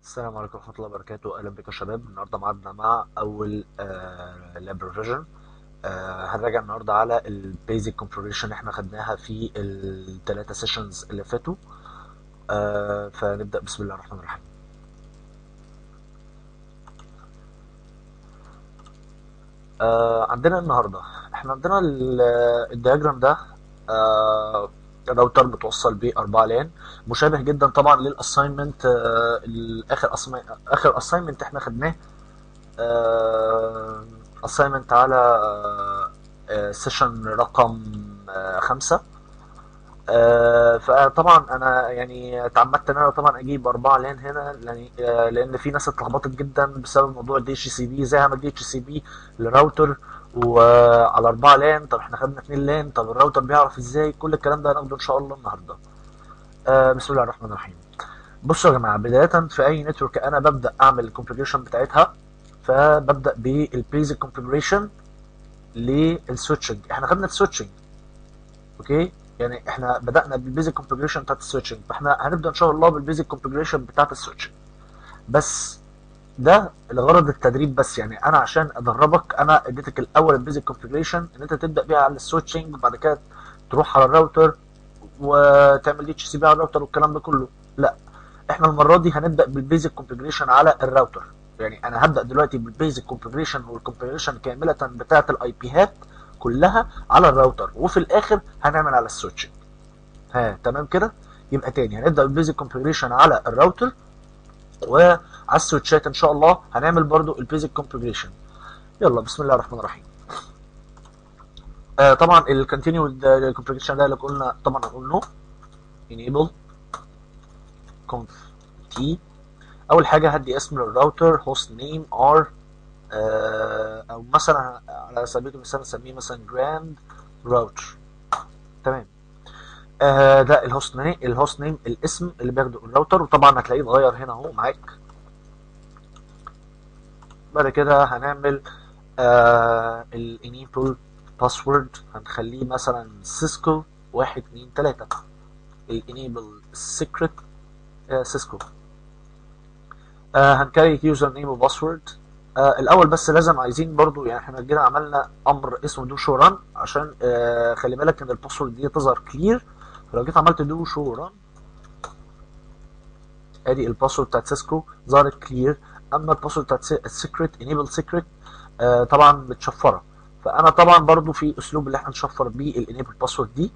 السلام عليكم ورحمة الله وبركاته أهلا بكم يا شباب النهاردة معادنا مع أول لاب ريفيجن هنراجع النهاردة على البيزك كونفيجريشن احنا خدناها في الثلاثة سيشنز اللي فاتوا آه، فنبدأ بسم الله الرحمن الرحيم آه، عندنا النهاردة احنا عندنا ال- الدياجرام ده آه، راوتر متوصل بأربعة لان مشابه جدا طبعا للاساينمنت الاخر اخر اساينمنت احنا خدناه اساينمنت على سيشن رقم آه، خمسة آه، فطبعا انا يعني تعمدت ان انا طبعا اجيب اربعه لان هنا يعني آه، لان في ناس اتلخبطت جدا بسبب موضوع الدي اتش سي بي ازاي اعمل دي اتش سي بي لراوتر وعلى اربعه لان طب احنا خدنا اتنين لان طب الراوتر بيعرف ازاي كل الكلام ده هناخده ان شاء الله النهارده آه، بسم الله الرحمن الرحيم بصوا يا جماعه بدايه في اي نتورك انا ببدا اعمل الكونفيجريشن بتاعتها فببدا بالبيزك كونفيجريشن للسويتشنج احنا خدنا السويتشنج اوكي يعني احنا بدانا بالبيزك كونفيجريشن بتاعت السويتشنج فاحنا هنبدا ان شاء الله بالبيزك كونفيجريشن بتاعت السويتشنج بس ده لغرض التدريب بس يعني انا عشان ادربك انا اديتك الاول البيزك كونفيجريشن ان انت تبدا بيها على السويتشنج وبعد كده تروح على الراوتر وتعمل دي اتش سي بي على الراوتر والكلام ده كله لا احنا المره دي هنبدا بالبيزك كونفيجريشن على الراوتر يعني انا هبدا دلوقتي بالبيزك كونفيجريشن والكونفيجريشن كامله بتاعه الاي بي هات كلها على الراوتر وفي الاخر هنعمل على السويتشنج ها تمام كده يبقى تاني هنبدا بالبيزك كونفيجريشن على الراوتر وعلى السويتشات ان شاء الله هنعمل برضو البيزك كونفيجريشن يلا بسم الله الرحمن الرحيم آه طبعا الكونتينيو كونفيجريشن ده اللي قلنا طبعا قلنا enable conf t اول حاجه هدي اسم للراوتر هوست نيم ار او مثلا على سبيل المثال نسميه مثلا جراند راوتر تمام آه ده الهوست نيم الهوست نيم الاسم اللي بياخده الراوتر وطبعا هتلاقيه اتغير هنا اهو معاك بعد كده هنعمل آه الانيبل باسورد هنخليه مثلا سيسكو واحد اتنين تلاتة الانيبل سيكريت سيسكو آه هنكريت يوزر نيم وباسورد آه الاول بس لازم عايزين برضو يعني احنا جينا عملنا امر اسمه دو شو ران عشان آه خلي بالك ان الباسورد دي تظهر كلير فلو جيت عملت دو شو ران ادي الباسورد بتاعت سيسكو ظهرت كلير اما الباسورد بتاعت السيكريت انيبل سيكريت آه طبعا متشفره فانا طبعا برضو في اسلوب اللي احنا نشفر بيه الانيبل باسورد دي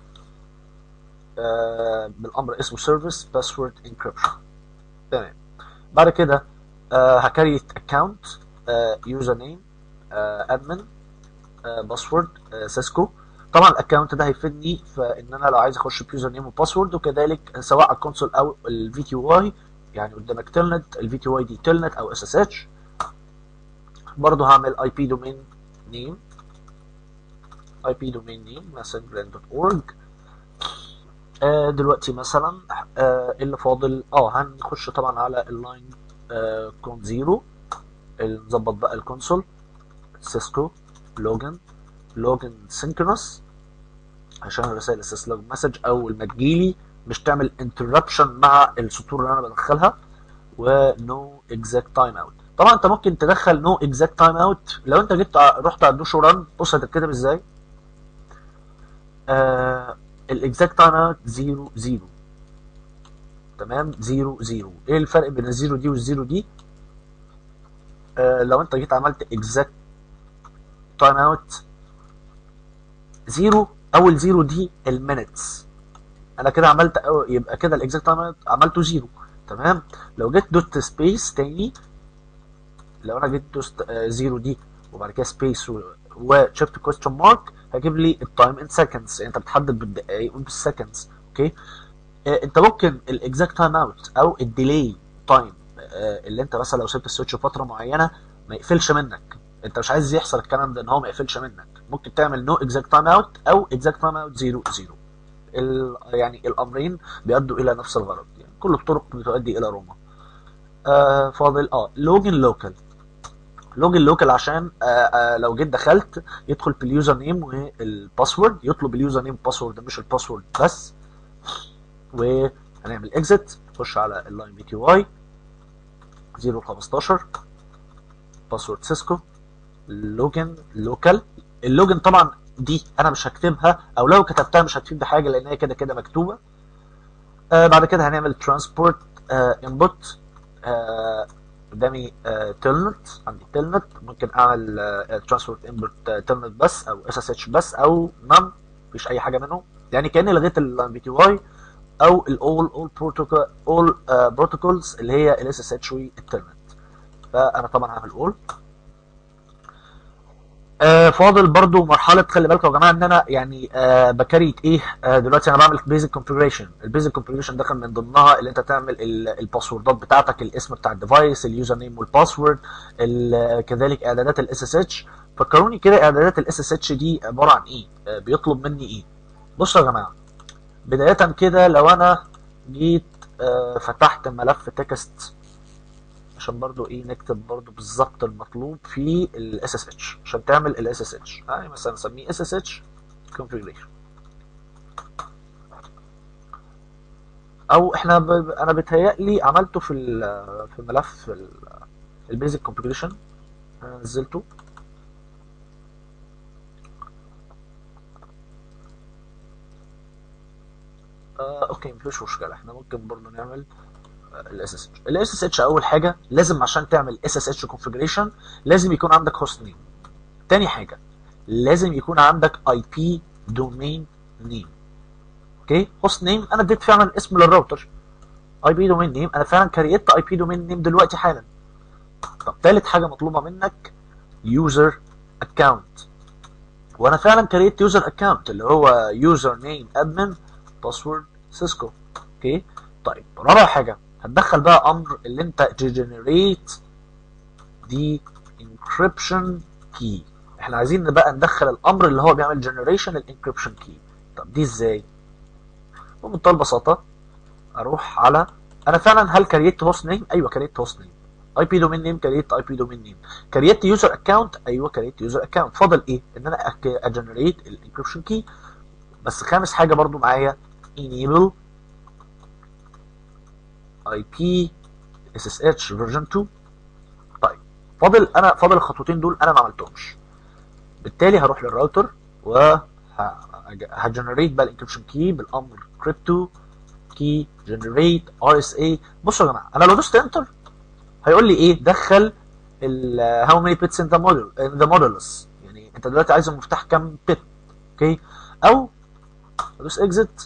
آه بالامر اسمه سيرفيس باسورد انكريبشن تمام بعد كده آه هكريت اكونت يوزر نيم ادمن باسورد سيسكو طبعا الاكونت ده هيفيدني في ان انا لو عايز اخش بيوزر نيم وباسورد وكذلك سواء على الكونسول او الفي تي واي يعني قدامك تلنت الفي تي واي دي تلنت او اس اس اتش برضه هعمل اي بي دومين نيم اي بي دومين نيم مثلا grand.org آه دلوقتي مثلا آه اللي فاضل اه هنخش طبعا على اللاين آه كون زيرو نظبط بقى الكونسول سيسكو لوجن لوجن سينكرونس عشان الرسائل اساس لوج مسج اول ما تجيلي مش تعمل انتربشن مع السطور اللي انا بدخلها ونو اكزاكت تايم اوت طبعا انت ممكن تدخل نو اكزاكت تايم اوت لو انت جيت رحت على الدوش ران بص هتتكتب ازاي آه الاكزاكت تايم اوت 0 0 تمام 0 0 ايه الفرق بين الزيرو دي والزيرو دي آه لو انت جيت عملت اكزاكت تايم اوت 0 اول زيرو دي المينتس انا كده عملت أو يبقى كده الاكزاكت تايم اوت عملته 0 تمام لو جيت دوت سبيس تاني لو انا جيت دوست آه زيرو دي وبعد كده سبيس وشفت كويستشن مارك هجيب لي التايم ان سكندز يعني انت بتحدد بالدقائق وبالسكندز اوكي آه انت ممكن الاكزاكت تايم اوت او الديلي تايم آه اللي انت مثلا لو سبت السويتش فتره معينه ما يقفلش منك انت مش عايز يحصل الكلام ده ان هو ما يقفلش منك ممكن تعمل نو اكزاكت تايم اوت او اكزاكت تايم اوت 0 0 يعني الامرين بيؤدوا الى نفس الغرض يعني كل الطرق بتؤدي الى روما آه فاضل اه لوجن لوكال لوجن لوكال عشان آه آه لو جيت دخلت يدخل باليوزر نيم والباسورد يطلب اليوزر نيم والباسورد مش الباسورد بس وهنعمل اكزit نخش على اللاين بي تي واي 015 باسورد سيسكو لوجن لوكال اللوجن طبعا دي انا مش هكتبها او لو كتبتها مش هتفيد بحاجه لان هي كده كده مكتوبه آه بعد كده هنعمل ترانسبورت انبوت قدامي تلنت عندي تلنت ممكن اعمل ترانسبورت انبوت تلنت بس او اس اس اتش بس او نون مفيش اي حاجه منهم يعني كاني لغيت البي تي واي او الاول اول بروتوكول اول بروتوكولز اللي هي الاس اس اتش والتلنت فانا طبعا هعمل اول آه فاضل برضو مرحله خلي بالكم يا جماعه ان انا يعني آه بكريت ايه آه دلوقتي انا بعمل بيزك كونفيجريشن البيزك كونفيجريشن داخل من ضمنها اللي انت تعمل الباسوردات بتاعتك الاسم بتاع الديفايس اليوزر نيم والباسورد كذلك اعدادات الاس اس اتش فكروني كده اعدادات الاس اس اتش دي عباره عن ايه آه بيطلب مني ايه بصوا يا جماعه بدايه كده لو انا جيت آه فتحت ملف تكست عشان برضو ايه نكتب برضو بالظبط المطلوب في الاس اس اتش عشان تعمل الاس اس اتش يعني مثلا نسميه اس اس اتش configuration او احنا ب... انا بيتهيألي عملته في ال... في ملف البيزك كونفيجريشن نزلته آه اوكي مفيش مشكله احنا ممكن برضه نعمل الاس اس اتش الاس اس اتش اول حاجه لازم عشان تعمل اس اس اتش كونفيجريشن لازم يكون عندك هوست نيم تاني حاجه لازم يكون عندك اي بي دومين نيم اوكي هوست نيم انا اديت فعلا اسم للراوتر اي بي دومين نيم انا فعلا كريت اي بي دومين نيم دلوقتي حالا طب تالت حاجه مطلوبه منك يوزر اكونت وانا فعلا كريت يوزر اكونت اللي هو يوزر نيم ادمن باسورد سيسكو اوكي طيب رابع حاجه هتدخل بقى امر اللي انت تجنريت دي انكريبشن كي احنا عايزين بقى ندخل الامر اللي هو بيعمل جنريشن الانكريبشن كي طب دي ازاي بمنتهى البساطه اروح على انا فعلا هل كريت هوست نيم ايوه كريت هوست نيم اي بي دومين نيم كريت اي بي دومين نيم كريت يوزر اكونت ايوه كريت يوزر اكونت فاضل ايه ان انا اجنريت الانكريبشن كي بس خامس حاجه برضو معايا enable IP SSH فيرجن 2 طيب فاضل انا فاضل الخطوتين دول انا ما عملتهمش بالتالي هروح للراوتر و هجنريت بقى الانكربشن كي بالامر كريبتو كي جنريت ار اس اي بصوا يا جماعه انا لو دوست انتر هيقول لي ايه دخل ال هاو ماني بيتس ان ذا موديل ان ذا موديلس يعني انت دلوقتي عايز المفتاح كام بت اوكي او ادوس اكزit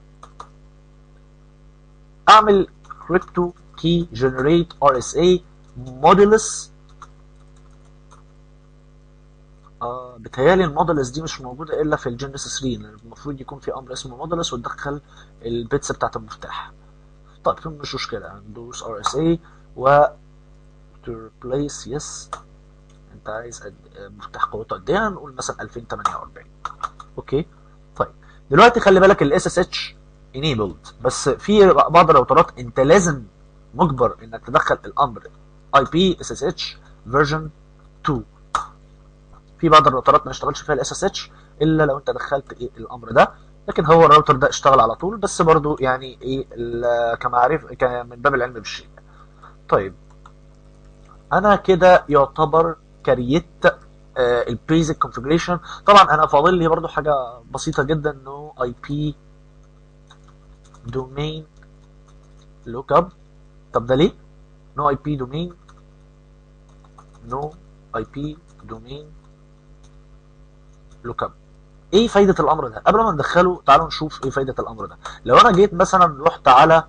اعمل crypto key generate RSA modulus آه بتهيالي المودلس دي مش موجودة إلا في الجينيسيس 3 لأن المفروض يكون في أمر اسمه مودلس وتدخل البيتس بتاعت المفتاح طيب مش مشكلة هندوس RSA و to replace yes أنت عايز مفتاح قوته قد إيه هنقول مثلا 2048 أوكي طيب دلوقتي خلي بالك ال SSH enabled بس في بعض الراوترات انت لازم مجبر انك تدخل الامر IP SSH version 2 في بعض الراوترات ما يشتغلش فيها الاس اس اتش الا لو انت دخلت ايه الامر ده لكن هو الراوتر ده اشتغل على طول بس برضو يعني ايه كمعرف من باب العلم بالشيء طيب انا كده يعتبر كريت البيزك كونفيجريشن طبعا انا فاضل لي برضو حاجه بسيطه جدا انه اي بي دومين لوك اب طب ده ليه نو اي بي دومين نو اي بي دومين لوك اب ايه فايده الامر ده قبل ما ندخله تعالوا نشوف ايه فايده الامر ده لو انا جيت مثلا رحت على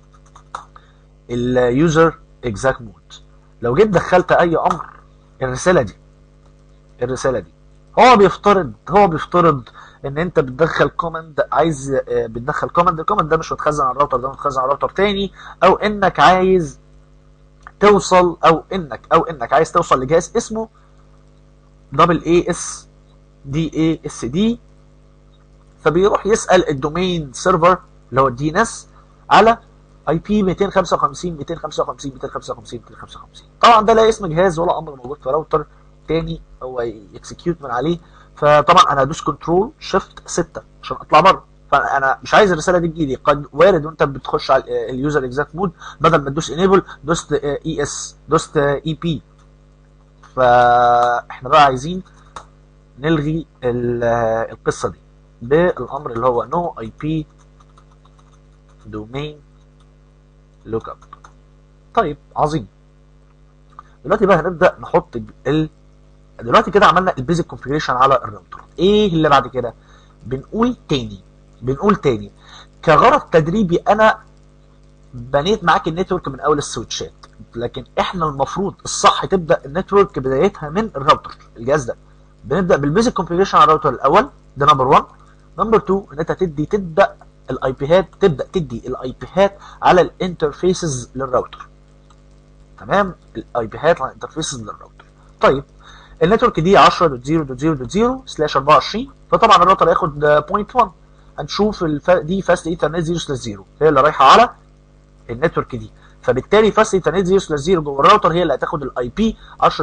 اليوزر اكزاكت مود لو جيت دخلت اي امر الرساله دي الرساله دي هو بيفترض هو بيفترض ان انت بتدخل كوماند عايز بتدخل كوماند الكوماند ده مش متخزن على الراوتر ده متخزن على راوتر تاني او انك عايز توصل او انك او انك عايز توصل لجهاز اسمه دبل اي اس دي اي اس دي فبيروح يسال الدومين سيرفر اللي هو الدي ان اس على اي بي 255 255 255 255 طبعا ده لا اسم جهاز ولا امر موجود في راوتر تاني هو يكسكيوت من عليه فطبعا انا هدوس كنترول شيفت 6 عشان اطلع بره فانا مش عايز الرساله دي تجيلي قد وارد وانت بتخش على اليوزر اكزاكت مود بدل ما تدوس انيبل دوست اي اس دوست اي بي فاحنا بقى عايزين نلغي القصه دي بالامر اللي هو نو اي بي دومين لوك اب طيب عظيم دلوقتي بقى هنبدا نحط ال دلوقتي كده عملنا البيزك كونفيجريشن على الراوتر ايه اللي بعد كده بنقول تاني بنقول تاني كغرض تدريبي انا بنيت معاك النتورك من اول السويتشات لكن احنا المفروض الصح تبدا النتورك بدايتها من الراوتر الجهاز ده بنبدا بالبيزك كونفيجريشن على الراوتر الاول ده نمبر 1 نمبر 2 ان انت تدي تبدا الاي بي هات تبدا تدي الاي بي هات على الانترفيسز للراوتر تمام الاي بي هات على الانترفيسز للراوتر طيب النتورك دي 10.0.0.0 سلاش 24 فطبعا الراوتر هياخد بوينت 1 هنشوف الف... دي فاست ايثرنت 0 سلاش 0 هي اللي رايحه على النتورك دي فبالتالي فاست ايثرنت 0 سلاش 0 جوه الراوتر هي اللي هتاخد الاي بي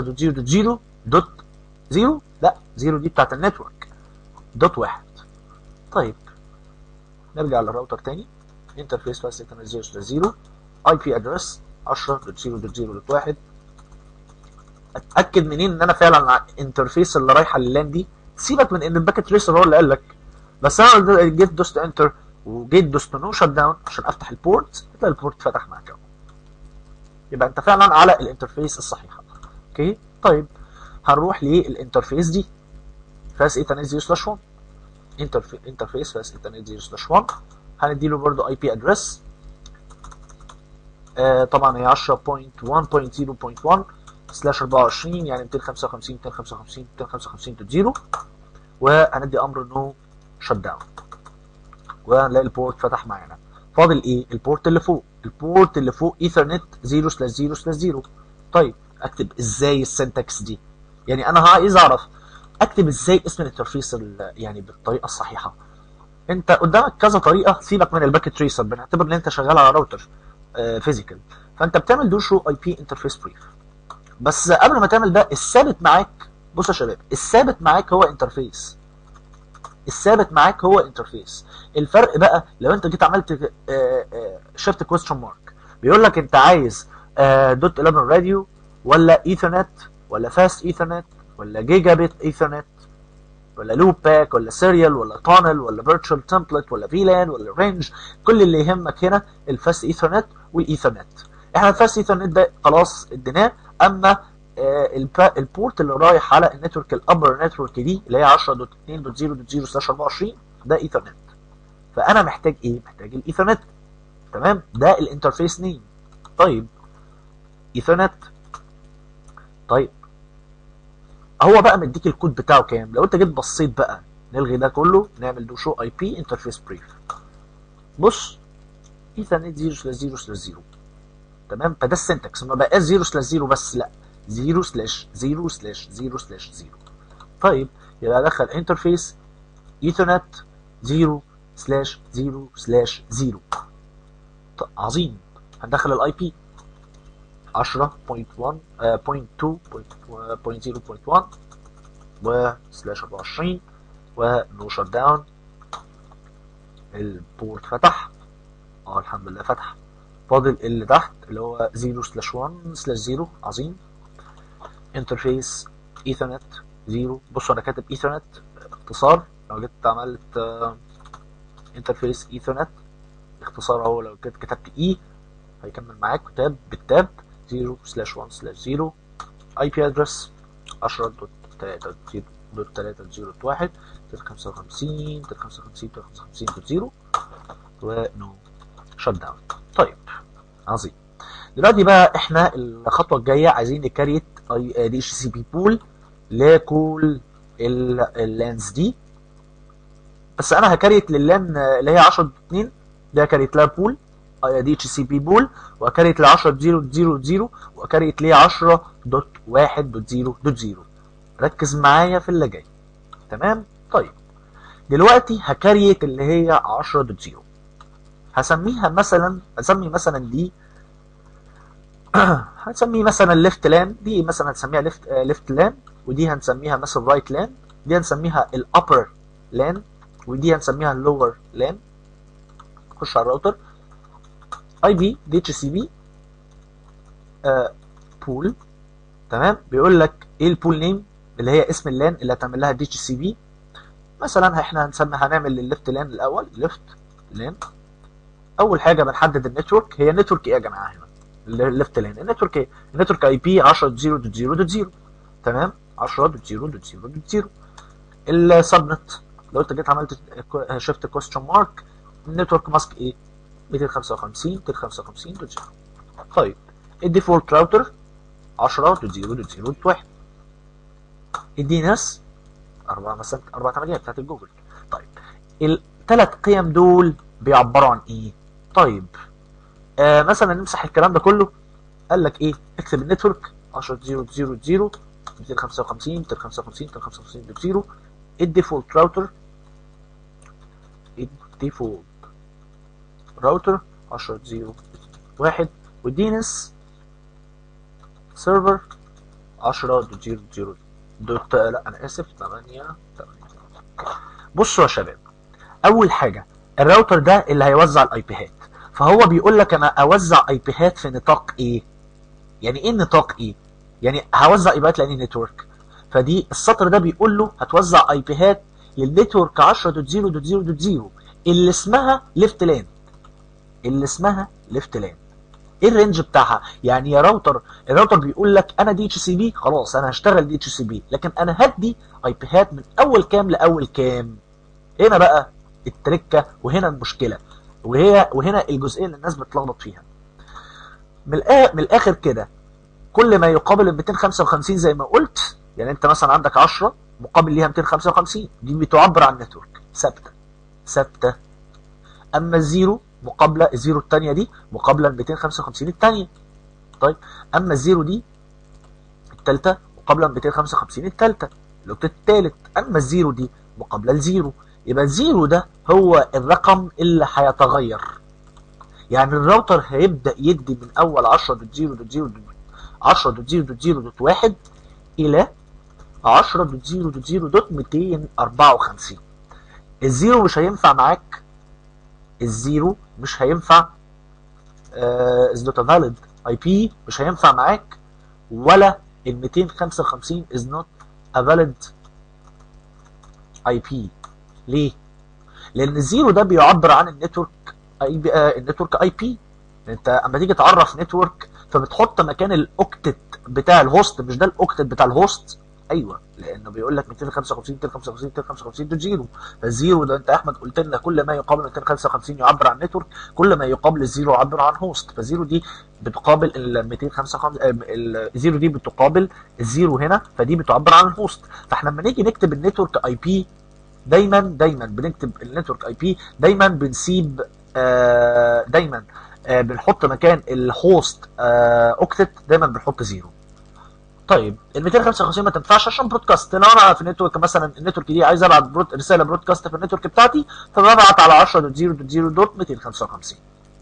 10.0.0.0 لا 0 دي بتاعت النتورك دوت واحد طيب نرجع للراوتر تاني انترفيس فاست ايثرنت 0 سلاش 0 اي بي ادرس 10.0.0.1 اتاكد منين ان انا فعلا على الانترفيس اللي رايحه لللان دي سيبك من ان الباكت تريسر هو اللي قال لك بس انا جيت دوست انتر وجيت دوست نو شت داون عشان افتح البورت تلاقي البورت فتح معاك اهو يبقى انت فعلا على الانترفيس الصحيحه اوكي طيب هنروح للانترفيس دي فاس ايثرنت 0 سلاش 1 انترفيس فاس ايثرنت 0 سلاش 1 هنديله برضو اي بي ادرس آه طبعا هي 10.1.0.1 سلاش 24 يعني 255 255 255 دوت زيرو وهندي امر نو شت داون وهنلاقي البورت فتح معانا فاضل ايه البورت اللي فوق البورت اللي فوق ايثرنت 0 سلاش 0 سلاش 0 طيب اكتب ازاي السنتكس دي يعني انا عايز اعرف اكتب ازاي اسم الانترفيس يعني بالطريقه الصحيحه انت قدامك كذا طريقه سيبك من الباكيت تريسر بنعتبر ان انت شغال على راوتر فيزيكال فانت بتعمل دو شو اي بي انترفيس بريف بس قبل ما تعمل ده الثابت معاك بص يا شباب الثابت معاك هو انترفيس الثابت معاك هو انترفيس الفرق بقى لو انت جيت عملت شيفت كويستشن مارك بيقول لك انت عايز دوت 11 راديو ولا ايثرنت ولا فاست ايثرنت ولا جيجا بت ايثرنت ولا لوب باك ولا سيريال ولا تانل ولا فيرتشوال تمبلت ولا فيلان ولا رينج كل اللي يهمك هنا الفاست ايثرنت والايثرنت احنا الفاست ايثرنت ده خلاص اديناه اما البورت اللي رايح على النتورك الابر نتورك دي اللي هي 10.2.0.0 سلاش 24 ده ايثرنت فانا محتاج ايه محتاج الايثرنت تمام ده الانترفيس نيم طيب ايثرنت طيب هو بقى مديك الكود بتاعه كام لو انت جيت بصيت بقى نلغي ده كله نعمل دو شو اي بي انترفيس بريف بص ايثرنت 0 سلاش 0 سلاش 0 تمام فده السنتكس ما بقاش 0 سلاش 0 بس لا 0 سلاش 0 سلاش 0 سلاش 0 طيب يبقى ادخل انترفيس ايثرنت 0 سلاش 0 سلاش 0 عظيم هندخل الاي بي 10.1.2.0.1 و سلاش 24 ونو شت داون البورت فتح اه الحمد لله فتح فاضل اللي تحت اللي هو 0 سلاش 1 سلاش 0 عظيم انترفيس ايثرنت 0 بصوا انا كاتب ايثرنت اختصار لو جيت عملت انترفيس ايثرنت اختصار اهو لو جيت كتبت اي هيكمل معاك تاب بالتاب 0 سلاش 1 سلاش 0 اي بي ادرس 10 دوت 3 دوت 3 0 1 55 55 55 دوت 0 ونو شت داون طيب عظيم دلوقتي بقى احنا الخطوه الجايه عايزين نكريت اي دي اتش سي بي بول لكل اللانز دي بس انا هكريت لللان اللي هي 10 2 ده كريت لها بول دي اتش سي بي بول وكريت ل 10 0 0 0 وكريت ل 10 دوت 1 دوت 0 دوت 0 ركز معايا في اللي جاي تمام طيب دلوقتي هكريت اللي هي 10 دوت 0 هسميها مثلا هسمي مثلا دي هنسميه مثلا ليفت لان دي مثلا هنسميها ليفت ليفت لان ودي هنسميها مثلا رايت لان دي هنسميها الابر لان ودي هنسميها اللور لان خش على الراوتر اي بي دي اتش سي بي بول تمام بيقول لك ايه البول نيم اللي هي اسم اللان اللي هتعمل لها دي اتش سي بي مثلا احنا هنسمي هنعمل الليفت لان الاول ليفت لان اول حاجه بنحدد النتورك هي النتورك ايه يا جماعه هنا الليفت لان النتورك ايه النتورك اي بي 10.0.0.0 تمام 10.0.0.0 السب نت لو انت جيت عملت شيفت كويستشن مارك النتورك ماسك ايه 255 255 دوت 0 طيب الديفولت راوتر 10.0.0.1 الدي ان اس 4 مثلا 4 8 بتاعت الجوجل طيب الثلاث قيم دول بيعبروا عن ايه طيب آه مثلا نمسح الكلام ده كله قال لك ايه اكتب النتورك 10.0.0.0 255 255 255 دوت 0 الديفولت راوتر الديفولت راوتر 10.0.1 والدي ان اس سيرفر 10.0.0 دوت لا انا اسف 8 8 بصوا يا شباب اول حاجه الراوتر ده اللي هيوزع الاي بيهات فهو بيقول لك انا اوزع اي بيهات في نطاق ايه يعني ايه النطاق ايه يعني هوزع اي بيهات لاني نتورك فدي السطر ده بيقول له هتوزع اي بيهات للنتورك 10.0.0.0 اللي اسمها ليفت لان اللي اسمها ليفت لان ايه الرينج بتاعها يعني يا راوتر الراوتر بيقول لك انا دي اتش سي بي خلاص انا هشتغل دي اتش سي بي لكن انا هدي اي بيهات من اول كام لاول كام هنا بقى التركه وهنا المشكله وهي وهنا الجزئيه اللي الناس بتلخبط فيها من الآخر, من الاخر كده كل ما يقابل ال 255 زي ما قلت يعني انت مثلا عندك 10 مقابل ليها 255 دي بتعبر عن نتورك ثابته ثابته اما الزيرو مقابله الزيرو الثانيه دي مقابله ال 255 الثانيه طيب اما الزيرو دي الثالثه مقابله ل 255 الثالثه اللوت الثالث اما الزيرو دي مقابله لزيرو يبقى الزيرو ده هو الرقم اللي هيتغير يعني الراوتر هيبدا يدي من اول 10.0.0 10.0.0.1 الى 10.0.0.254 الزيرو مش هينفع معاك الزيرو مش هينفع از نوت فاليد اي بي مش هينفع معاك ولا ال 255 از نوت ا فاليد اي بي ليه؟ لان الزيرو ده بيعبر عن النتورك اي بي آه النتورك اي بي انت اما تيجي تعرف نتورك فبتحط مكان الاوكتت بتاع الهوست مش ده الاوكتت بتاع الهوست ايوه لانه بيقول لك 255 255 255 دوت زيرو فالزيرو ده انت يا احمد قلت لنا كل ما يقابل 255 يعبر عن نتورك كل ما يقابل الزيرو يعبر عن هوست فالزيرو دي بتقابل ال 255 الزيرو دي بتقابل الزيرو هنا فدي بتعبر عن الهوست فاحنا لما نيجي نكتب النتورك اي بي دايما دايما بنكتب النتورك اي بي دايما بنسيب آه دايما آه بنحط مكان الهوست آه اوكتت دايما بنحط زيرو طيب ال 255 ما تنفعش عشان برودكاست لو انا في النتورك مثلا النتورك دي عايز ابعت برود رساله برودكاست في النتورك بتاعتي فببعت على 10.0.0.255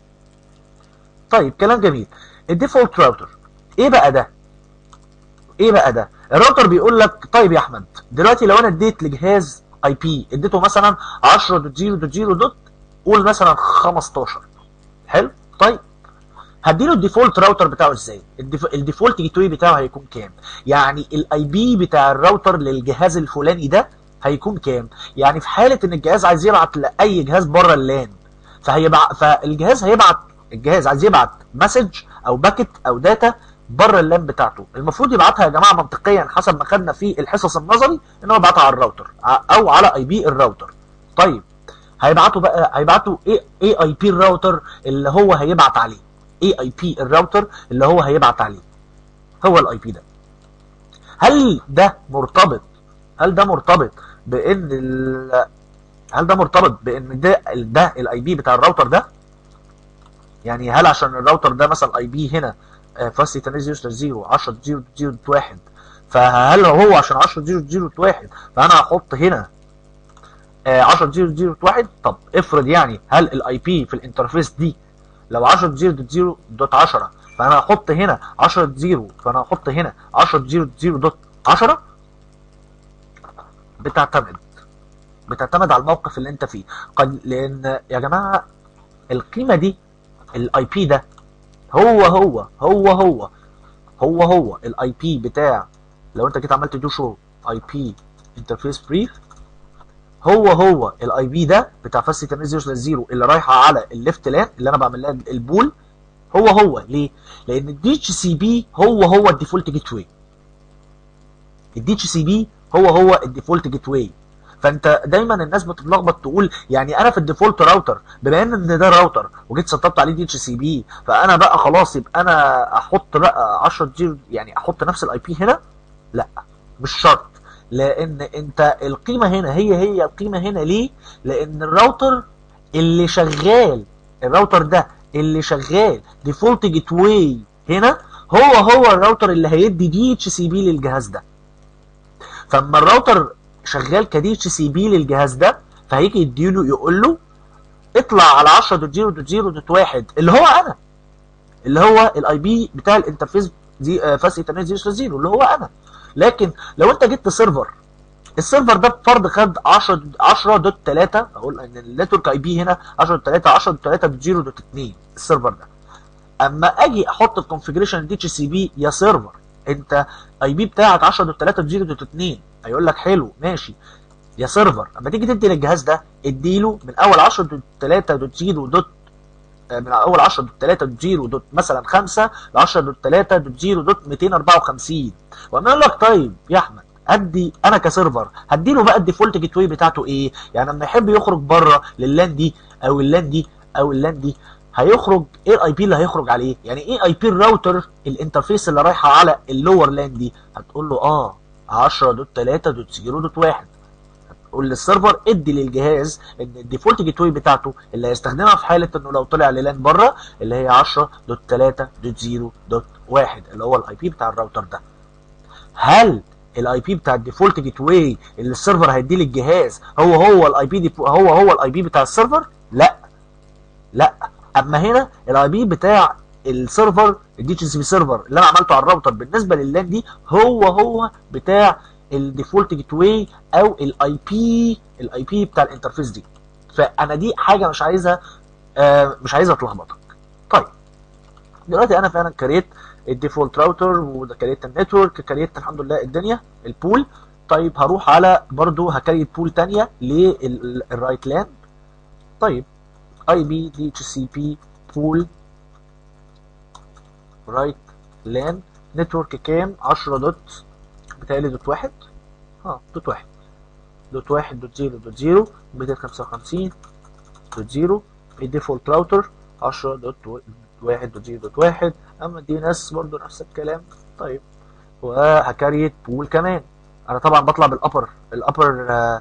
طيب كلام جميل الديفولت راوتر ايه بقى ده ايه بقى ده الراوتر بيقول لك طيب يا احمد دلوقتي لو انا اديت لجهاز اي بي اديته مثلا 10.0.0. قول مثلا 15 حلو طيب هديله الديفولت راوتر بتاعه ازاي الديف... الديفولت جيت واي بتاعه هيكون كام يعني الاي بي بتاع الراوتر للجهاز الفلاني ده هيكون كام يعني في حاله ان الجهاز عايز يبعت لاي جهاز بره اللان فهيبع... فالجهاز هيبعت الجهاز عايز يبعت مسج او باكت او داتا بره اللان بتاعته المفروض يبعتها يا جماعه منطقيا حسب ما خدنا في الحصص النظري ان هو يبعتها على الراوتر او على اي بي الراوتر طيب هيبعتوا بقى هيبعتوا ايه ايه اي بي الراوتر اللي هو هيبعت عليه اي اي بي الراوتر اللي هو هيبعت عليه هو الاي بي ده هل ده مرتبط هل ده مرتبط بان ال... هل ده مرتبط بان ده ده الاي بي بتاع الراوتر ده يعني هل عشان الراوتر ده مثلا اي بي هنا فاسي تنزل 0 10 0 0 1 فهل هو عشان 10 0 0 1 فانا هحط هنا 10 0 0 1 طب افرض يعني هل الاي بي في الانترفيس دي لو 10 0 0 دوت 10 فانا هحط هنا 10 0 فانا هحط هنا 10 0 0 دوت 10 بتعتمد بتعتمد على الموقف اللي انت فيه قد لان يا جماعه القيمه دي الاي بي ده هو هو هو هو هو هو الاي بي بتاع لو انت جيت عملت دو شو اي بي انترفيس بريف هو هو الاي بي ده بتاع فاست انترنت 0 اللي رايحه على الليفت لان اللي انا بعمل لها البول هو هو ليه؟ لان الدي اتش سي بي هو هو الديفولت جيت واي الدي اتش سي بي هو هو الديفولت جيت واي فانت دايما الناس بتتلخبط تقول يعني انا في الديفولت راوتر بما ان ده راوتر وجيت سطبت عليه دي اتش سي بي فانا بقى خلاص يبقى انا احط بقى 10 جي يعني احط نفس الاي بي هنا لا مش شرط لان انت القيمه هنا هي هي القيمه هنا ليه لان الراوتر اللي شغال الراوتر ده اللي شغال ديفولت جيت واي هنا هو هو الراوتر اللي هيدي دي اتش سي بي للجهاز ده فاما الراوتر شغال كدي اتش سي بي للجهاز ده فهيجي يديله يقول له اطلع على 10.0.0.1 اللي هو انا اللي هو الاي بي بتاع الانترفيس دي فاست انترنت 0 0 اللي هو انا لكن لو انت جبت سيرفر السيرفر ده بفرض خد 10 10.3 اقول ان النتورك اي بي هنا 10.3 10.3.0.2 السيرفر ده اما اجي احط الكونفجريشن دي اتش سي بي يا سيرفر انت اي بي بتاعك 10.3.0.2 هيقول لك حلو ماشي يا سيرفر اما تيجي تدي للجهاز ده اديله من اول 10.3.0 دوت من اول 10.3.0 دوت مثلا 5 ل 10.3.0 دوت 254 واما اقول لك طيب يا احمد ادي انا كسيرفر هديله بقى الديفولت جيت واي بتاعته ايه يعني لما يحب يخرج بره لللان دي او اللان دي او اللان دي هيخرج ايه الاي بي اللي هيخرج عليه يعني ايه اي بي الراوتر الانترفيس اللي رايحه على اللور لان دي هتقول له اه 10.3.0.1 هتقول للسيرفر ادي للجهاز ان الديفولت جيت واي بتاعته اللي هيستخدمها في حاله انه لو طلع للان بره اللي هي 10.3.0.1 اللي هو الاي بي بتاع الراوتر ده هل الاي بي بتاع الديفولت جيت واي اللي السيرفر هيديه للجهاز هو هو الاي بي هو هو الاي بي بتاع السيرفر لا لا اما هنا الاي بي بتاع السيرفر الدي اتش سي بي سيرفر اللي انا عملته على الراوتر بالنسبه لللان دي هو هو بتاع الديفولت جيت واي او الاي بي الاي بي بتاع الانترفيس دي فانا دي حاجه مش عايزها آه مش عايزها تلخبطك طيب دلوقتي انا فعلا كريت الديفولت راوتر وكريت النتورك كريت الحمد لله الدنيا البول طيب هروح على برضو هكريت بول تانية للرايت لان طيب اي بي دي اتش سي بي بول رايت لان نتورك كام 10 دوت بتهيألي دوت واحد اه دوت واحد دوت واحد دوت زيرو دوت زيرو 255 دوت زيرو الديفولت راوتر 10 دوت واحد دوت زيرو دوت واحد اما الدي ان اس برضه نفس الكلام طيب وهكريت بول كمان انا طبعا بطلع بالابر الابر آه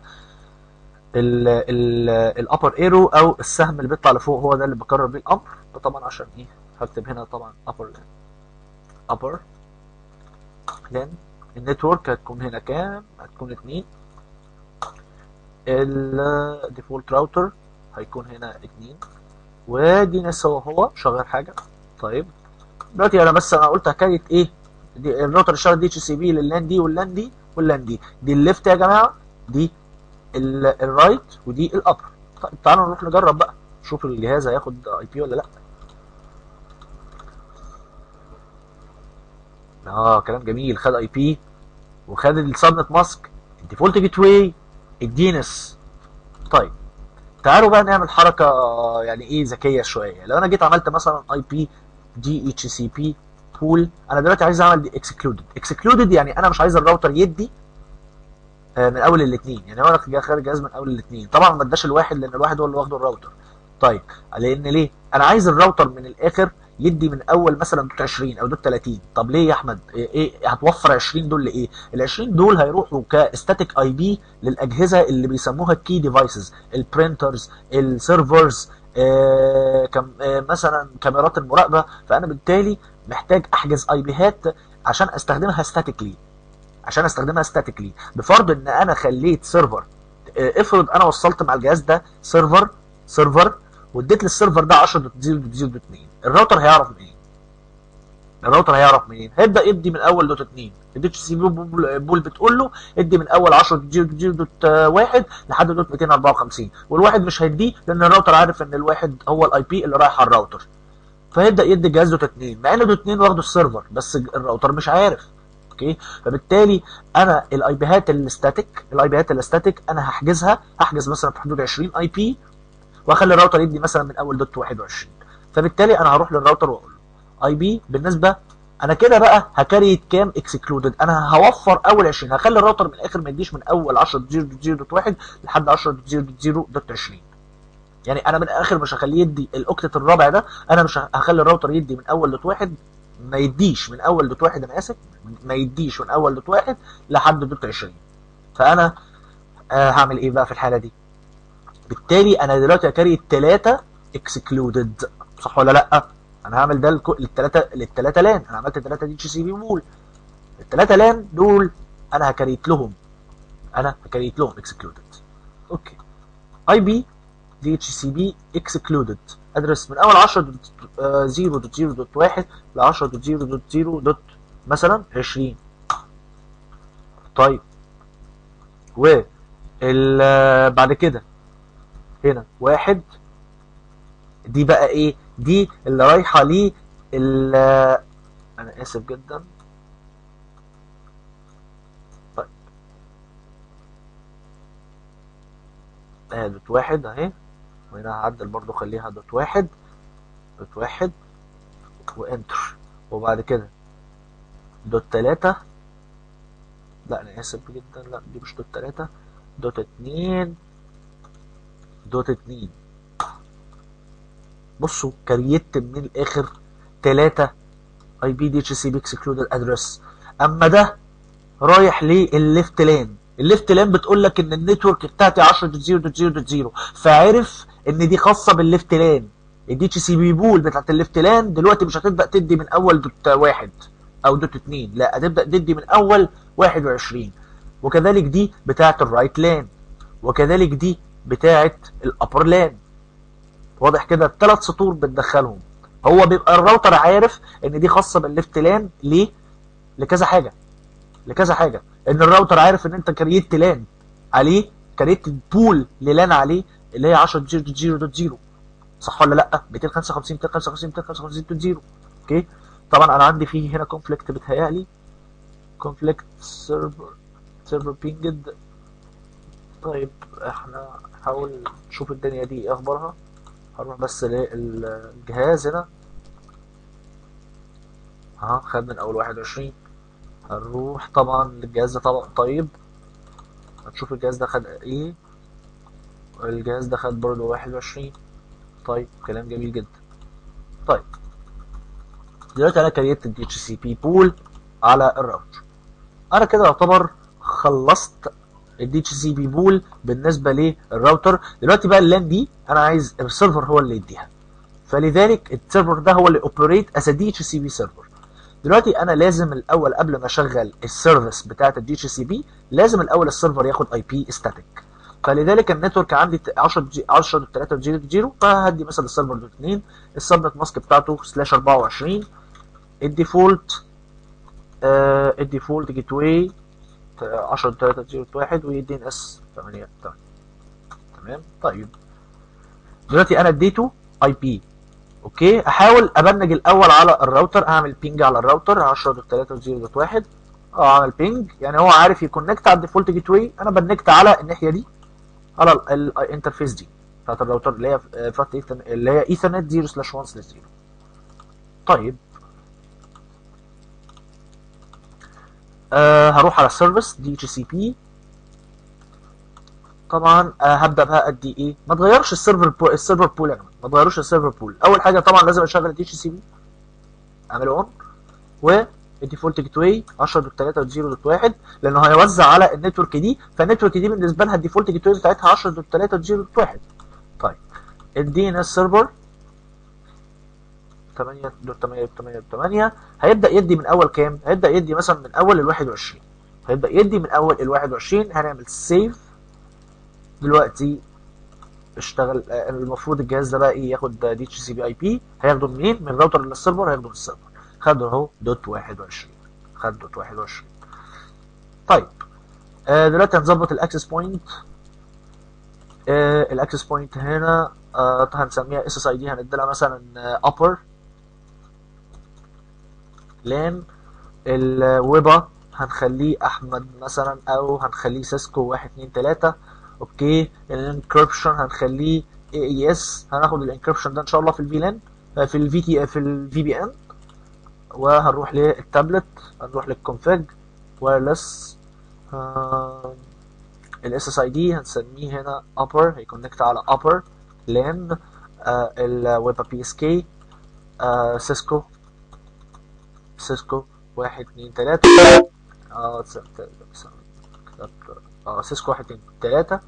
الابر ايرو او السهم اللي بيطلع لفوق هو ده اللي بكرر بيه الامر طبعا عشان ايه هكتب هنا طبعا upper لان upper لان النتورك هتكون هنا كام هتكون اتنين الديفولت راوتر هيكون هنا اتنين ودي ناس هو هو شغال حاجه طيب دلوقتي انا بس انا قلت حكايه ايه دي الراوتر اشتغل دي اتش سي بي لللان دي واللان دي واللان دي دي الليفت يا جماعه دي الرايت ودي الابر طيب تعالوا نروح نجرب بقى نشوف الجهاز هياخد اي بي ولا لا اه كلام جميل خد اي بي وخد السبنت ماسك الديفولت جيت واي الدينس طيب تعالوا بقى نعمل حركه يعني ايه ذكيه شويه لو انا جيت عملت مثلا اي بي دي اتش سي بي بول انا دلوقتي عايز اعمل دي اكسكلودد اكسكلودد يعني انا مش عايز الراوتر يدي من اول الاثنين يعني هو انا خارج جهاز من اول الاثنين طبعا ما اداش الواحد لان الواحد هو اللي واخده الراوتر طيب لان ليه انا عايز الراوتر من الاخر يدي من اول مثلا دوت 20 او دوت 30 طب ليه يا احمد ايه, إيه هتوفر 20 دول لايه ال 20 دول هيروحوا كستاتيك اي بي للاجهزه اللي بيسموها كي ديفايسز البرينترز السيرفرز آه كم آه مثلا كاميرات المراقبه فانا بالتالي محتاج احجز اي بيهات عشان استخدمها ستاتيكلي عشان استخدمها ستاتيكلي بفرض ان انا خليت سيرفر آه افرض انا وصلت مع الجهاز ده سيرفر سيرفر واديت للسيرفر ده 10.0.0.2 الراوتر هيعرف منين؟ الراوتر هيعرف منين هيبدا يدي من اول دوت 2 الدي اتش سي بي بول بتقول له ادي من اول 10 دوت 1 لحد دوت 254 والواحد مش هيديه لان الراوتر عارف ان الواحد هو الاي بي اللي رايح على الراوتر فيبدا يدي الجهاز دوت 2 مع ان دوت 2 واخده السيرفر بس الراوتر مش عارف اوكي فبالتالي انا الاي بيهات الاستاتيك الاي بيهات الاستاتيك انا هحجزها هحجز مثلا في حدود 20 اي بي واخلي الراوتر يدي مثلا من اول دوت 21 فبالتالي انا هروح للراوتر واقول له اي بي بالنسبه انا كده بقى هكريت كام اكسكلودد انا هوفر اول 20 هخلي الراوتر من الاخر ما يديش من اول 10.0.0.1 لحد 10.0.0.20 يعني انا من الاخر مش هخليه يدي الاوكتت الرابع ده انا مش هخلي الراوتر يدي من اول دوت واحد ما يديش من اول دوت واحد انا اسف ما يديش من اول دوت واحد لحد دوت 20 فانا آه هعمل ايه بقى في الحاله دي بالتالي انا دلوقتي هكري الثلاثه اكسكلودد صح ولا لا انا هعمل ده للثلاثه للثلاثه لان انا عملت الثلاثه دي اتش سي بي مول الثلاثه لان دول انا هكريت لهم انا هكريت لهم اكسكلودد اوكي اي بي دي اتش سي بي اكسكلودد ادرس من اول 10.0.0.1 ل 10.0.0. مثلا 20 طيب و بعد كده هنا واحد دي بقى ايه دي اللي رايحه ليه انا اسف جدا طيب اهي دوت واحد اهي وهنا هعدل برضو خليها دوت واحد دوت واحد وانتر وبعد كده دوت تلاتة لا انا اسف جدا لا دي مش دوت تلاتة دوت اتنين دوت اتنين بصوا كريت من الاخر تلاتة اي بي دي اتش سي بي اكسكلودد ادرس اما ده رايح للليفت لان الليفت لان بتقول لك ان النتورك بتاعتي 10.0.0.0 فعرف ان دي خاصه بالليفت لان الدي اتش سي بي بول بتاعت الليفت لان دلوقتي مش هتبدا تدي من اول دوت واحد او دوت اتنين لا هتبدا تدي من اول 21 وكذلك دي بتاعت الرايت لان وكذلك دي بتاعت الابر لان واضح كده الثلاث سطور بتدخلهم هو بيبقى الراوتر عارف ان دي خاصه بالليفت لان ليه لكذا حاجه لكذا حاجه ان الراوتر عارف ان انت كريت لان عليه كريت بول للان عليه اللي هي 10.0.0.0 صح ولا لا 255 255 255 اوكي طبعا انا عندي فيه هنا كونفليكت بتهيألي كونفليكت سيرفر سيرفر بينجد طيب احنا نحاول نشوف الدنيا دي ايه اخبارها هروح بس للجهاز هنا ها خد من اول 21 هنروح طبعا للجهاز ده طبعا طيب هنشوف الجهاز ده خد ايه الجهاز ده خد برضه 21 طيب كلام جميل جدا طيب دلوقتي انا كريت الدي اتش سي بي بول على الراوتر انا كده يعتبر خلصت الدي اتش سي بي بول بالنسبه للراوتر دلوقتي بقى اللان دي انا عايز السيرفر هو اللي يديها فلذلك السيرفر ده هو اللي اوبريت از دي اتش سي بي سيرفر دلوقتي انا لازم الاول قبل ما اشغل السيرفيس بتاعه الدي اتش سي بي لازم الاول السيرفر ياخد اي بي ستاتيك فلذلك النتورك عندي 10 10 3 0 فهدي مثلا السيرفر دوت 2 السبنت ماسك بتاعته سلاش 24 الديفولت آه الديفولت جيت واي 10 3 0 1 ودي ان اس 8 8 تمام طيب دلوقتي انا اديته اي بي اوكي احاول ابنج الاول على الراوتر اعمل بينج على الراوتر 10.3.0.1 اه اعمل بينج يعني هو عارف يكونكت على الديفولت جيت واي انا بنكت على الناحيه دي على الانترفيس دي بتاعت الراوتر اللي هي اللي هي ايثرنت 0 سلاش 1 سلاش 0 طيب آه هروح على السيرفيس دي اتش سي بي طبعا آه هبدا بقى ادي ايه ما تغيرش السيرفر بو... السيرفر بول يا جماعه ما تغيروش السيرفر بول اول حاجه طبعا لازم اشغل الدي اتش سي بي اعمله اون والديفولت جيت واي 10.3.0.1 لانه هيوزع على النتورك دي فالنتورك دي بالنسبه لها الديفولت جيت واي بتاعتها 10.3.0.1 طيب الدي ان اس سيرفر 8.8.8 هيبدا يدي من اول كام؟ هيبدا يدي مثلا من اول ال 21 هيبدا يدي من اول ال 21 هنعمل سيف دلوقتي اشتغل المفروض الجهاز ده بقى ايه ياخد دي اتش سي بي اي بي هياخده منين؟ من الراوتر للسيرفر هياخده من السيرفر خد اهو دوت 21 خد دوت 21 طيب آه دلوقتي هنظبط الاكسس بوينت آه الاكسس بوينت هنا آه هنسميها اس اس اي دي هنديلها مثلا upper لان الويبا هنخليه احمد مثلا او هنخليه سيسكو 1 2 3 اوكي الانكربشن هنخليه اي اي اس هناخد الانكربشن ده ان شاء الله في الفي لان في الفي تي في الفي بي ان وهنروح للتابلت هنروح للكونفيج وايرلس الاس اس اي دي هنسميه هنا upper هيكونكت على upper لان الويب بي اس كي سيسكو سيسكو واحد اتنين تلاتة اه اه سيسكو واحد اتنين تلاتة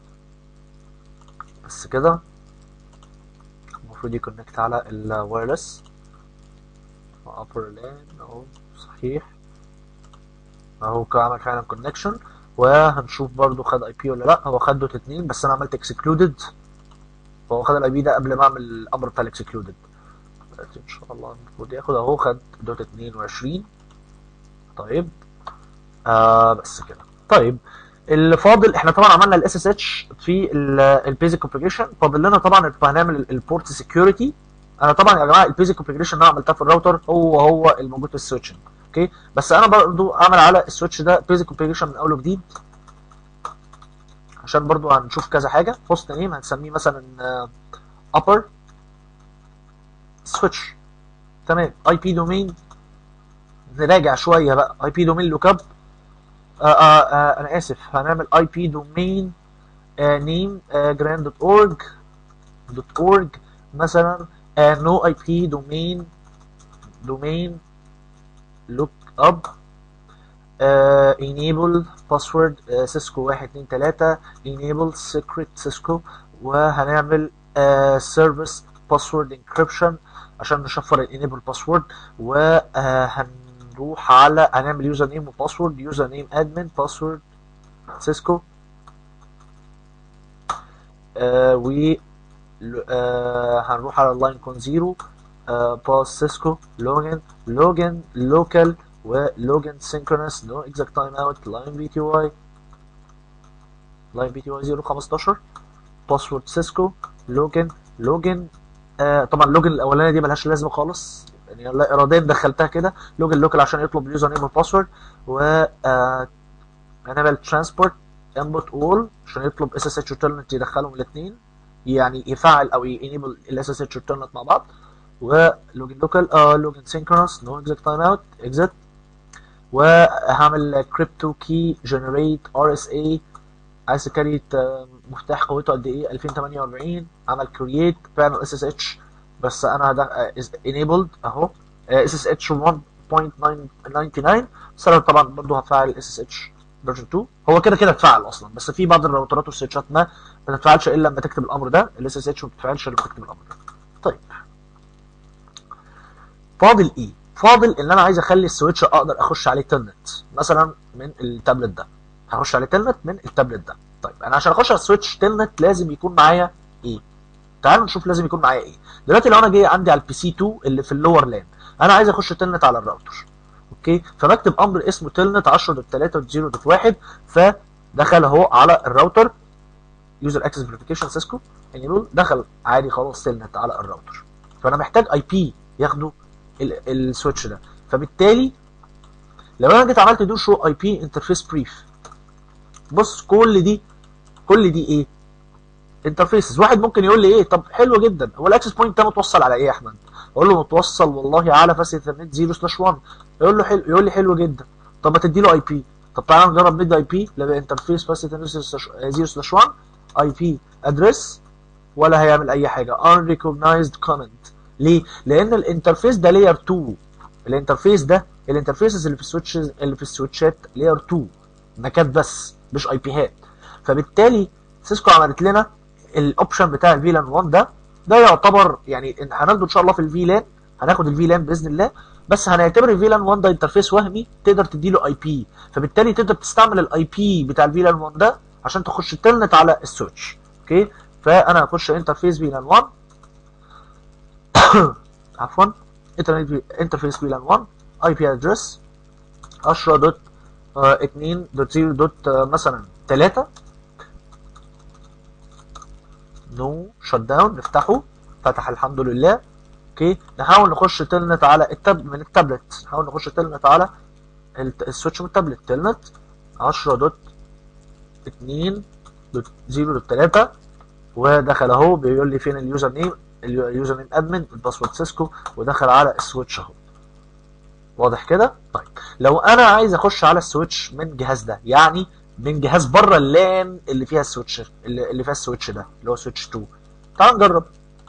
بس كده المفروض يكونكت على الوايرلس upper LAN اهو صحيح اهو عمل فعلا كونكشن وهنشوف برضو خد اي بي ولا لا هو خد دوت اتنين بس انا عملت اكسكلودد فهو خد الاي بي ده قبل ما اعمل الامر بتاع الاكسكلودد دلوقتي ان شاء الله المفروض ياخد اهو خد دوت 22 طيب آه بس كده طيب اللي فاضل احنا طبعا عملنا الاس اس اتش في البيزك كونفيجريشن فاضل لنا طبعا هنعمل البورت سكيورتي انا طبعا يا جماعه البيزك كونفيجريشن اللي انا عملتها في الراوتر هو هو الموجود في السويتشنج اوكي بس انا برضو اعمل على السويتش ده بيزك كونفيجريشن من اول وجديد عشان برضو هنشوف كذا حاجه هوست نيم هنسميه مثلا upper سويتش تمام اي بي دومين نراجع شويه بقى اي بي دومين لوك اب انا اسف هنعمل اي بي دومين نيم جراند دوت اورج دوت اورج مثلا نو اي بي دومين دومين لوك اب enable password سيسكو 1 2 3 enable secret سيسكو وهنعمل service password encryption عشان نشفر الانيبل باسورد وهنروح على هنعمل يوزر نيم وباسورد يوزر نيم ادمن باسورد سيسكو آه و آه هنروح على اللاين كون زيرو آه باس سيسكو لوجن لوجن لوكال ولوجن سينكرونس نو اكزاكت تايم اوت لاين بي تي واي لاين بي تي واي 015 باسورد سيسكو لوجن لوجن آه طبعا لوجن الاولانيه دي ملهاش لازمه خالص يعني لا اراديا دخلتها كده لوجن لوكال عشان يطلب اليوزر نيم والباسورد و آه هنعمل ترانسبورت انبوت اول عشان يطلب اس اس اتش ريتيرنت يدخلهم الاثنين يعني يفعل او ينيبل الاس اس اتش ريتيرنت مع بعض ولوجن لوكال اه لوجن سينكرونس نو اكزيت تايم اوت اكزيت وهعمل كريبتو كي جنريت ار اس اي عايز تكريت مفتاح قوته قد ايه 2048 عمل كرييت فعلا اس اس اتش بس انا ده انيبلد اهو اس اس اتش 1.99 بس انا طبعا برضه هفعل اس اس اتش فيرجن 2 هو كده كده اتفعل اصلا بس في بعض الراوترات والسويتشات ما ما تتفعلش الا لما تكتب الامر ده الاس اس اتش ما بتتفعلش الا لما تكتب الامر ده طيب فاضل ايه فاضل ان انا عايز اخلي السويتش اقدر اخش عليه تلنت مثلا من التابلت ده هخش عليه تلنت من التابلت ده طيب انا عشان اخش على السويتش تلنت لازم يكون معايا ايه تعالوا نشوف لازم يكون معايا ايه دلوقتي لو انا جاي عندي على البي سي 2 اللي في اللور لان انا عايز اخش تلنت على الراوتر اوكي فبكتب امر اسمه تلنت 10.3.0.1 فدخل اهو على الراوتر يوزر اكسس فيريفيكيشن سيسكو انيبل دخل عادي خلاص تلنت على الراوتر فانا محتاج اي بي ياخده السويتش ده فبالتالي لو انا جيت عملت دو شو اي بي انترفيس بريف بص كل دي كل دي ايه انترفيسز واحد ممكن يقول لي ايه طب حلو جدا هو الاكسس بوينت ده متوصل على ايه يا احمد اقول له متوصل والله على فاس ايثرنت 0 سلاش 1 يقول له حلو يقول لي حلو جدا طب ما تدي له اي بي طب تعالى نجرب ندي اي بي لا انترفيس فاس ايثرنت 0 سلاش 1 اي بي ادرس ولا هيعمل اي حاجه unrecognized comment ليه لان الانترفيس ده لاير 2 الانترفيس ده الانترفيسز اللي في السويتشز اللي في السويتشات لاير 2 ماكات بس مش اي بيهات فبالتالي سيسكو عملت لنا الاوبشن بتاع الفيلان 1 ده ده يعتبر يعني هناخده ان شاء الله في الفيلان هناخد الفيلان باذن الله بس هنعتبر الفيلان 1 ده انترفيس وهمي تقدر تدي له اي بي فبالتالي تقدر تستعمل الاي بي بتاع الفيلان 1 ده عشان تخش تلنت على السويتش اوكي فانا هخش انترفيس فيلان 1 عفوا انترفيس فيلان 1 اي بي ادرس 10 دوت 2 دوت 0 دوت مثلا 3 نو شت داون نفتحه فتح الحمد لله اوكي نحاول نخش تلنت على التاب من التابلت نحاول نخش تلنت على السويتش من التابلت تلنت 10 دوت 2 دوت 0 دوت 3 ودخل اهو بيقول لي فين اليوزر نيم اليوزر نيم ادمن الباسورد سيسكو ودخل على السويتش اهو واضح كده طيب لو انا عايز اخش على السويتش من الجهاز ده يعني من جهاز بره اللان اللي فيها السويتش اللي, اللي فيها السويتش ده اللي هو سويتش 2 تعال نجرب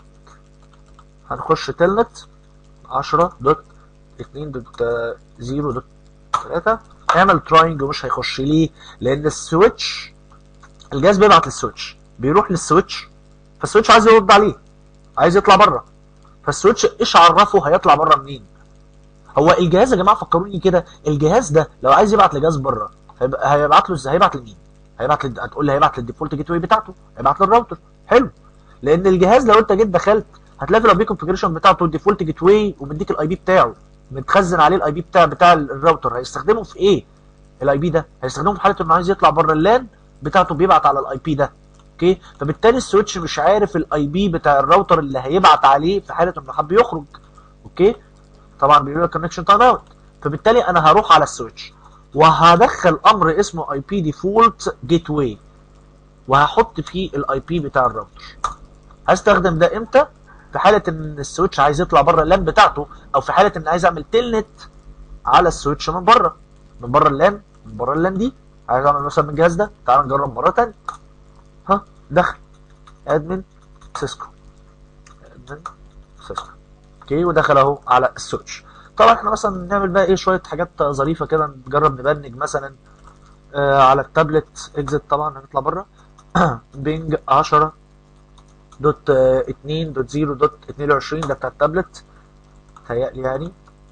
هنخش تلنت 10 دوت 2 دوت 0 دوت 3 اعمل تراينج ومش هيخش ليه لان السويتش الجهاز بيبعت للسويتش بيروح للسويتش فالسويتش عايز يرد عليه عايز يطلع بره فالسويتش ايش عرفه هيطلع بره منين هو الجهاز يا جماعه فكروني كده الجهاز ده لو عايز يبعت لجهاز بره هيبعت له ازاي هيبعت لمين هيبعت لد... هتقول لي هيبعت للديفولت جيت واي بتاعته هيبعت للراوتر حلو لان الجهاز لو انت جيت دخلت هتلاقي في الاي بي كونفيجريشن بتاعته الديفولت جيت واي ومديك الاي بي بتاعه متخزن عليه الاي بي بتاع بتاع الراوتر هيستخدمه في ايه الاي بي ده هيستخدمه في حاله انه عايز يطلع بره اللان بتاعته بيبعت على الاي بي ده اوكي فبالتالي السويتش مش عارف الاي بي بتاع الراوتر اللي هيبعت عليه في حاله انه حب يخرج اوكي طبعا بيقول لك كونكشن تايم اوت فبالتالي انا هروح على السويتش وهدخل امر اسمه اي بي ديفولت جيت واي وهحط فيه الاي بي بتاع الراوتر هستخدم ده امتى في حاله ان السويتش عايز يطلع بره اللان بتاعته او في حاله ان عايز اعمل تلنت على السويتش من بره من بره اللان من بره اللان دي عايز اعمل مثلا من الجهاز ده تعال نجرب مره ثانيه ها دخل ادمن سيسكو ادمن سيسكو اوكي ودخل اهو على السويتش طبعا احنا مثلا نعمل بقى ايه شويه حاجات ظريفه كده نجرب نبنج مثلا آه على التابلت اكزit طبعا هنطلع بره بينج 10 دوت 2 دوت 0 دوت 22 ده بتاع التابلت تهيألي يعني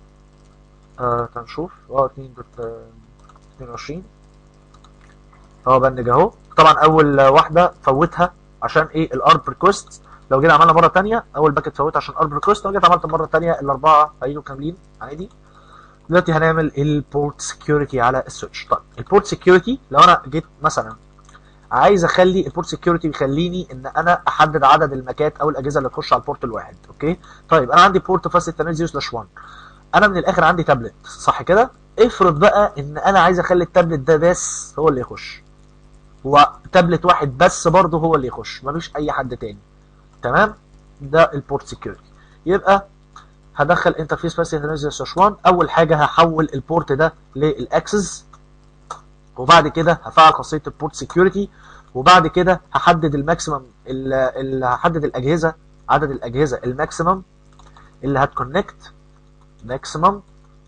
آه هنشوف اه 2 دوت 22 اهو بنج اهو طبعا اول واحده فوتها عشان ايه الارب ريكوست لو جينا عملنا مره ثانيه اول باكت فوتها عشان ارب ريكوست لو جيت عملت مره ثانيه الاربعه هيجوا كاملين عادي دلوقتي هنعمل البورت سكيورتي على السويتش طيب البورت سكيورتي لو انا جيت مثلا عايز اخلي البورت سكيورتي بيخليني ان انا احدد عدد المكات او الاجهزه اللي تخش على البورت الواحد اوكي طيب انا عندي بورت فاست 0 سلاش 1 انا من الاخر عندي تابلت صح كده افرض بقى ان انا عايز اخلي التابلت ده بس هو اللي يخش هو تابلت واحد بس برضه هو اللي يخش مفيش اي حد تاني تمام ده البورت سكيورتي يبقى هدخل انترفيس بس سلاش 1 اول حاجه هحول البورت ده للاكسس وبعد كده هفعل خاصيه البورت سكيورتي وبعد كده هحدد الماكسيمم اللي هحدد الاجهزه عدد الاجهزه الماكسيمم اللي هتكونكت ماكسيمم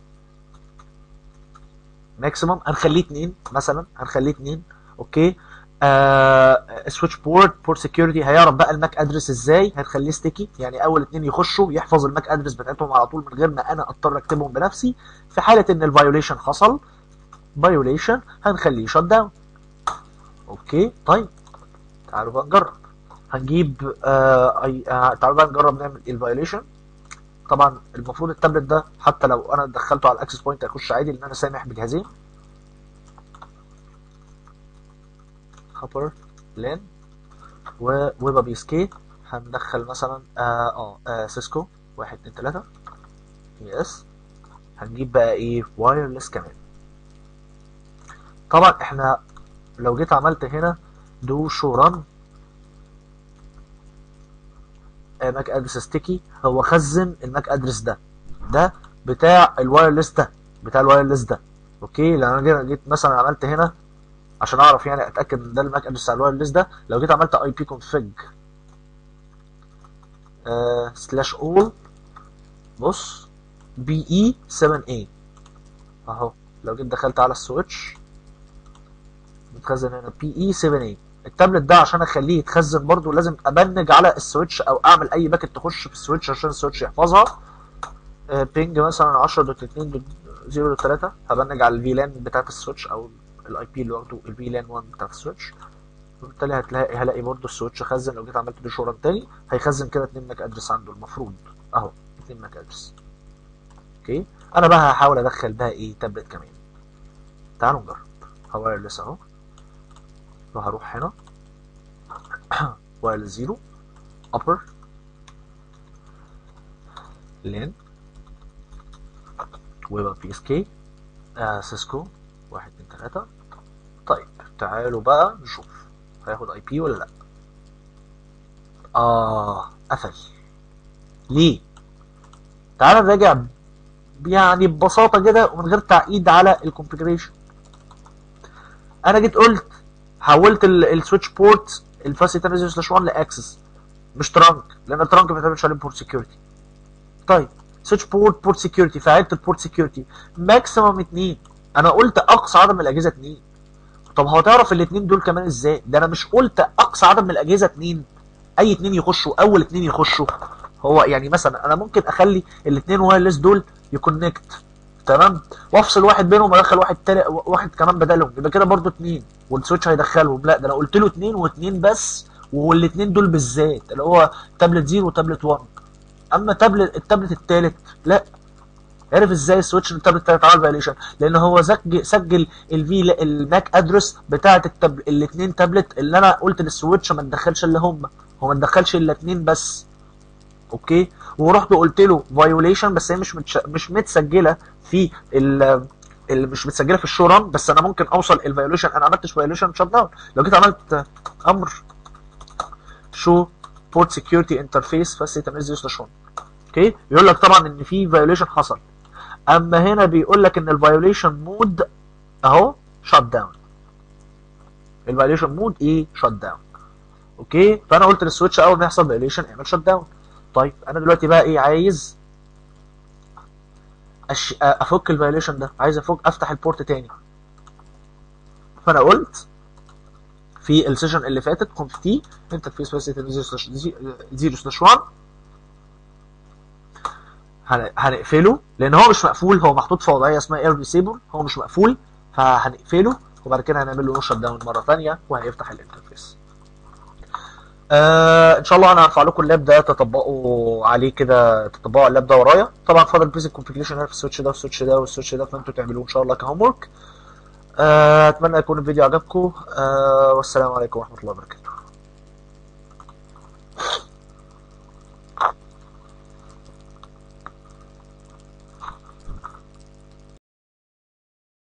ماكسيمم هنخليه 2 مثلا هنخليه 2 اوكي سويتش بورت بورت سكيورتي هيعرف بقى الماك ادرس ازاي هنخليه ستيكي يعني اول اتنين يخشوا يحفظ الماك ادرس بتاعتهم على طول من غير ما انا اضطر اكتبهم بنفسي في حاله ان الفايوليشن حصل فايوليشن هنخليه شت داون اوكي طيب تعالوا بقى نجرب هنجيب آه أي... آه تعالوا بقى نجرب نعمل ايه الفايوليشن طبعا المفروض التابلت ده حتى لو انا دخلته على الاكسس بوينت هيخش عادي لان انا سامح بجهازين هابر لين وويب بي اس كي هندخل مثلا اه, آه, آه سيسكو واحد اتنين تلاتة اي اس هنجيب بقى ايه وايرلس كمان طبعا احنا لو جيت عملت هنا دو شو ران ماك ادرس ستيكي هو خزن الماك ادرس ده ده بتاع الوايرلس ده بتاع الوايرلس ده اوكي لو انا جيت مثلا عملت هنا عشان اعرف يعني اتاكد ان ده الماك ادرس بتاع الوايرلس ده لو جيت عملت اي بي كونفج سلاش اول بص بي اي 7 اي اهو لو جيت دخلت على السويتش متخزن هنا بي اي 7 اي التابلت ده عشان اخليه يتخزن برضو لازم ابنج على السويتش او اعمل اي باكت تخش في السويتش عشان السويتش يحفظها بينج مثلا 10.2.0.3 هبنج على الفي لان بتاعت السويتش او الاي بي اللي واخده الفي لان 1 بتاعت السويتش وبالتالي هتلاقي هلاقي برضو السويتش خزن لو جيت عملت له شوران تاني هيخزن كده اتنين ماك ادرس عنده المفروض اهو اتنين ماك ادرس اوكي انا بقى هحاول ادخل بقى ايه تابلت كمان تعالوا نجرب وايرلس اهو وهروح هنا وايرلس زيرو upper لين ويبقى بي اس كي سيسكو واحد اتنين تلاتة طيب تعالوا بقى نشوف هياخد اي بي ولا لا اه قفل ليه تعال نراجع يعني ببساطة كده ومن غير تعقيد على الكونفيجريشن انا جيت قلت حولت السويتش بورت الفاسي تنزل سلاش 1 لاكسس مش ترانك لان الترانك ما بيتعملش عليه بورت سكيورتي طيب سويتش بورت بورت سكيورتي فعلت البورت سكيورتي ماكسيمم 2 انا قلت اقصى عدد من الاجهزه 2 طب هو تعرف الاثنين دول كمان ازاي ده انا مش قلت اقصى عدد من الاجهزه 2 اي اثنين يخشوا اول اثنين يخشوا هو يعني مثلا انا ممكن اخلي الاثنين وايرلس دول يكونكت تمام وافصل واحد بينهم وادخل واحد تاني واحد كمان بدلهم يبقى كده برضو اتنين والسويتش هيدخلهم لا ده انا قلت له اتنين واتنين بس والاتنين دول بالذات اللي هو تابلت زيرو وتابلت 1 اما تابلت التابلت التالت لا عرف ازاي السويتش التابلت التالت عمل فايليشن لان هو سجل سجل الفي الماك ادرس بتاعه التاب الاثنين تابلت اللي انا قلت للسويتش ما تدخلش اللي هم هو ما تدخلش الا اتنين بس اوكي ورحت قلت له فايوليشن بس هي مش متش... مش متسجله في ال اللي مش متسجله في الشو ران بس انا ممكن اوصل الفايوليشن انا عملتش فايوليشن شت داون لو جيت عملت امر شو بورت سكيورتي انترفيس بس تميز سلاش 1 اوكي يقول لك طبعا ان في فايوليشن حصل اما هنا بيقول لك ان الفايوليشن مود اهو شت داون الفايوليشن مود ايه شت داون اوكي فانا قلت للسويتش اول ما يحصل فايوليشن اعمل شت داون طيب انا دلوقتي بقى ايه عايز أش... افك الفايوليشن ده عايز افك افتح البورت تاني فانا قلت في السيشن اللي فاتت كنت تي انترفيس بس 0 سلاش 1 هنقفله لان هو مش مقفول هو محطوط في وضعيه اسمها اير ديسيبل هو مش مقفول فهنقفله وبعد كده هنعمل له شت داون مره ثانيه وهيفتح الانترفيس آه ان شاء الله انا هرفع لكم اللاب ده تطبقوا عليه كده تطبقوا على اللاب ده ورايا طبعا فاضل بيزك كونفيجريشن في السويتش ده والسويتش ده والسويتش ده فانتوا تعملوه ان شاء الله كهوم ورك آه اتمنى يكون الفيديو عجبكم آه والسلام عليكم ورحمه الله وبركاته